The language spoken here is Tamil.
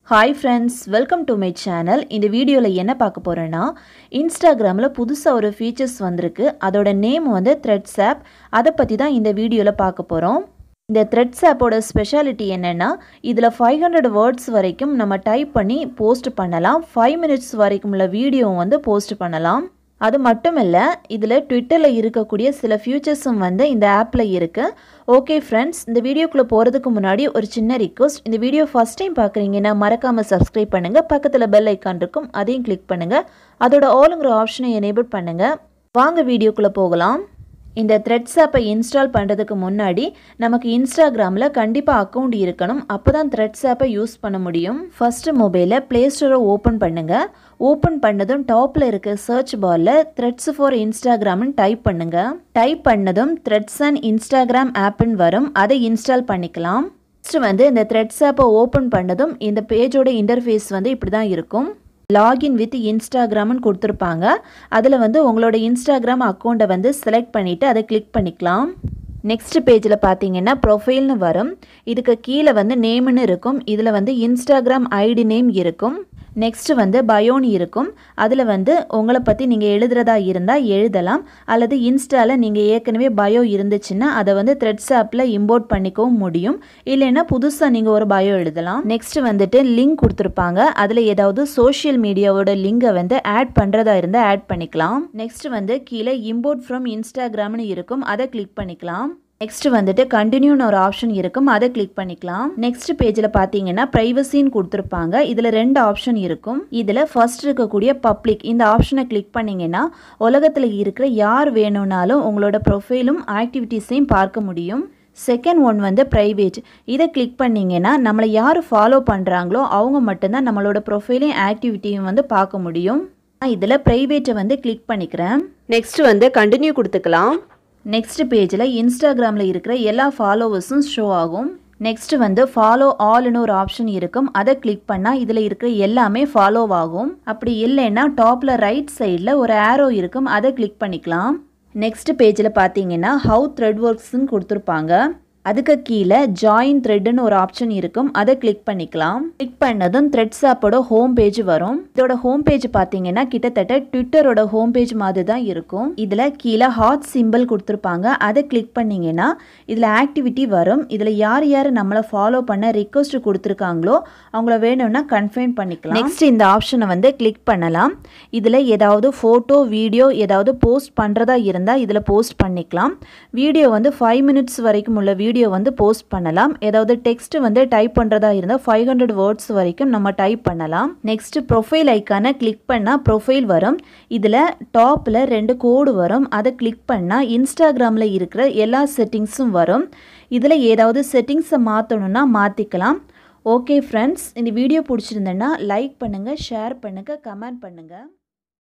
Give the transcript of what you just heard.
hi friends welcome to my channel இந்த வீடியோவில் என்ன பார்க்க போகிறேன்னா இன்ஸ்டாகிராமில் புதுசாக ஒரு ஃபீச்சர்ஸ் வந்திருக்கு அதோட நேம் வந்து த்ரெட்ஸ் ஆப் அதை பற்றி தான் இந்த வீடியோவில் பார்க்க போகிறோம் இந்த த்ரெட்ஸ் ஆப்போட ஸ்பெஷாலிட்டி என்னென்னா இதில் ஃபைவ் ஹண்ட்ரட் வேர்ட்ஸ் வரைக்கும் நம்ம டைப் பண்ணி போஸ்ட் பண்ணலாம் ஃபைவ் மினிட்ஸ் வரைக்கும் உள்ள வீடியோவும் வந்து போஸ்ட் பண்ணலாம் அது மட்டும் இல்லை இதில் ட்விட்டரில் இருக்கக்கூடிய சில ஃபியூச்சர்ஸும் வந்து இந்த ஆப்பில் இருக்குது ஓகே ஃப்ரெண்ட்ஸ் இந்த வீடியோக்குள்ளே போகிறதுக்கு முன்னாடி ஒரு சின்ன ரிக்வஸ்ட் இந்த வீடியோ ஃபஸ்ட் டைம் பார்க்குறீங்கன்னா மறக்காமல் சப்ஸ்கிரைப் பண்ணுங்கள் பக்கத்தில் பெல் ஐக்கான் இருக்கும் அதையும் கிளிக் பண்ணுங்கள் அதோட ஆளுங்கிற ஆப்ஷனை எனேபிள் பண்ணுங்கள் வாங்க வீடியோக்குள்ளே போகலாம் இந்த த்ரெட்ஸ் ஆப்பை இன்ஸ்டால் பண்ணுறதுக்கு முன்னாடி நமக்கு இன்ஸ்டாகிராமில் கண்டிப்பாக அக்கௌண்ட் இருக்கணும் அப்போ தான் த்ரெட்ஸ் ஆப்பை யூஸ் பண்ண முடியும் ஃபஸ்ட்டு மொபைலில் ப்ளே ஸ்டோரை ஓப்பன் பண்ணுங்கள் ஓப்பன் பண்ணதும் டாப்பில் இருக்க சர்ச் பாரில் த்ரெட்ஸ் ஃபார் இன்ஸ்டாகிராம்னு டைப் பண்ணுங்கள் டைப் பண்ணதும் த்ரெட்ஸ் அண்ட் இன்ஸ்டாகிராம் ஆப்புன்னு வரும் அதை இன்ஸ்டால் பண்ணிக்கலாம் நெக்ஸ்ட் வந்து இந்த த்ரெட்ஸ் ஆப்பை ஓப்பன் பண்ணதும் இந்த பேஜோட இன்டர்ஃபேஸ் வந்து இப்படி தான் இருக்கும் லாகின் வித் இன்ஸ்டாகிராம்னு கொடுத்துருப்பாங்க அதில் வந்து உங்களோட இன்ஸ்டாகிராம் அக்கௌண்ட்டை வந்து செலக்ட் பண்ணிவிட்டு அதை கிளிக் பண்ணிக்கலாம் நெக்ஸ்ட் பேஜில் பார்த்தீங்கன்னா ப்ரொஃபைல்னு வரும் இதுக்கு கீழே வந்து நேம்னு இருக்கும் இதில் வந்து இன்ஸ்டாகிராம் ஐடி நேம் இருக்கும் நெக்ஸ்ட் வந்து பயோன்னு இருக்கும் அதில் வந்து உங்களை பற்றி நீங்கள் எழுதுறதா இருந்தால் எழுதலாம் அல்லது இன்ஸ்டாவில் நீங்கள் ஏற்கனவே பயோ இருந்துச்சுன்னா அதை வந்து த்ரெட்ஸ் ஆப்பில் இம்போர்ட் பண்ணிக்கவும் முடியும் இல்லைன்னா புதுசாக நீங்கள் ஒரு பயோ எழுதலாம் நெக்ஸ்ட் வந்துட்டு லிங்க் கொடுத்துருப்பாங்க அதில் ஏதாவது சோஷியல் மீடியாவோட லிங்கை வந்து ஆட் பண்ணுறதா இருந்தால் ஆட் பண்ணிக்கலாம் நெக்ஸ்ட் வந்து கீழே இம்போர்ட் ஃப்ரம் இன்ஸ்டாகிராம்னு இருக்கும் அதை கிளிக் பண்ணிக்கலாம் நெக்ஸ்ட் வந்துட்டு கண்டினியூன்னு ஒரு ஆப்ஷன் இருக்கும் அதை கிளிக் பண்ணிக்கலாம் நெக்ஸ்ட் பேஜில் பார்த்தீங்கன்னா ப்ரைவசின்னு கொடுத்துருப்பாங்க இதில் ரெண்டு ஆப்ஷன் இருக்கும் இதில் ஃபர்ஸ்ட் இருக்கக்கூடிய பப்ளிக் இந்த ஆப்ஷனை கிளிக் பண்ணிங்கன்னா உலகத்தில் இருக்கிற யார் வேணும்னாலும் உங்களோட ப்ரொஃபைலும் ஆக்டிவிட்டீஸையும் பார்க்க முடியும் செகண்ட் ஒன் வந்து ப்ரைவேட் இதை கிளிக் பண்ணிங்கன்னா நம்மளை யார் ஃபாலோ பண்ணுறாங்களோ அவங்க மட்டும்தான் நம்மளோட ப்ரொஃபைலையும் ஆக்டிவிட்டியும் வந்து பார்க்க முடியும் இதில் ப்ரைவேட்டை வந்து கிளிக் பண்ணிக்கிறேன் நெக்ஸ்ட் வந்து கண்டினியூ கொடுத்துக்கலாம் நெக்ஸ்ட் பேஜில் இன்ஸ்டாகிராமில் இருக்கிற எல்லா ஃபாலோவர்ஸும் ஷோ ஆகும் நெக்ஸ்ட் வந்து ஃபாலோ ஆல்னு ஒரு ஆப்ஷன் இருக்கும் அதை கிளிக் பண்ணால் இதில் இருக்கிற எல்லாமே ஃபாலோ ஆகும் அப்படி இல்லைன்னா டாப்பில் ரைட் சைடில் ஒரு ஆரோ இருக்கும் அதை கிளிக் பண்ணிக்கலாம் நெக்ஸ்ட் பேஜில் பார்த்தீங்கன்னா ஹவு த்ரெட் ஒர்க்ஸ்ன்னு கொடுத்துருப்பாங்க அதுக்கு கீழே ஜாயின் த்ரெட்னு ஒரு ஆப்ஷன் இருக்கும் அதை கிளிக் பண்ணிக்கலாம் கிளிக் பண்ணதும் த்ரெட்ஸ் ஆப்போட ஹோம் பேஜ் வரும் இதோட ஹோம் பேஜ் பார்த்தீங்கன்னா கிட்டத்தட்ட ட்விட்டரோட ஹோம் பேஜ் மாதிரி தான் இருக்கும் இதில் கீழே ஹாட் சிம்பிள் கொடுத்துருப்பாங்க அதை கிளிக் பண்ணிங்கன்னா இதில் ஆக்டிவிட்டி வரும் இதில் யார் யார் நம்மளை ஃபாலோ பண்ண ரிக்வஸ்ட் கொடுத்துருக்காங்களோ அவங்கள வேணும்னா கன்ஃபைன் பண்ணிக்கலாம் நெக்ஸ்ட் இந்த ஆப்ஷனை வந்து கிளிக் பண்ணலாம் இதில் ஏதாவது ஃபோட்டோ வீடியோ ஏதாவது போஸ்ட் பண்ணுறதா இருந்தால் இதில் போஸ்ட் பண்ணிக்கலாம் வீடியோ வந்து ஃபைவ் மினிட்ஸ் வரைக்கும் உள்ள வீடியோ வந்து போஸ்ட் பண்ணலாம் ஏதாவது டெக்ஸ்ட் வந்து டைப் பண்ணுறதா இருந்தால் ஃபைவ் ஹண்ட்ரட் வேர்ட்ஸ் வரைக்கும் நம்ம டைப் பண்ணலாம் நெக்ஸ்ட் ப்ரொஃபைல் ஐக்கானை கிளிக் பண்ணால் ப்ரொஃபைல் வரும் இதில் டாப்பில் ரெண்டு கோடு வரும் அதை கிளிக் பண்ணால் இன்ஸ்டாகிராமில் இருக்கிற எல்லா செட்டிங்ஸும் வரும் இதில் ஏதாவது செட்டிங்ஸை மாற்றணுன்னா மாற்றிக்கலாம் ஓகே ஃப்ரெண்ட்ஸ் இந்த வீடியோ பிடிச்சிருந்தேன்னா லைக் பண்ணுங்கள் ஷேர் பண்ணுங்கள் கமெண்ட் பண்ணுங்கள்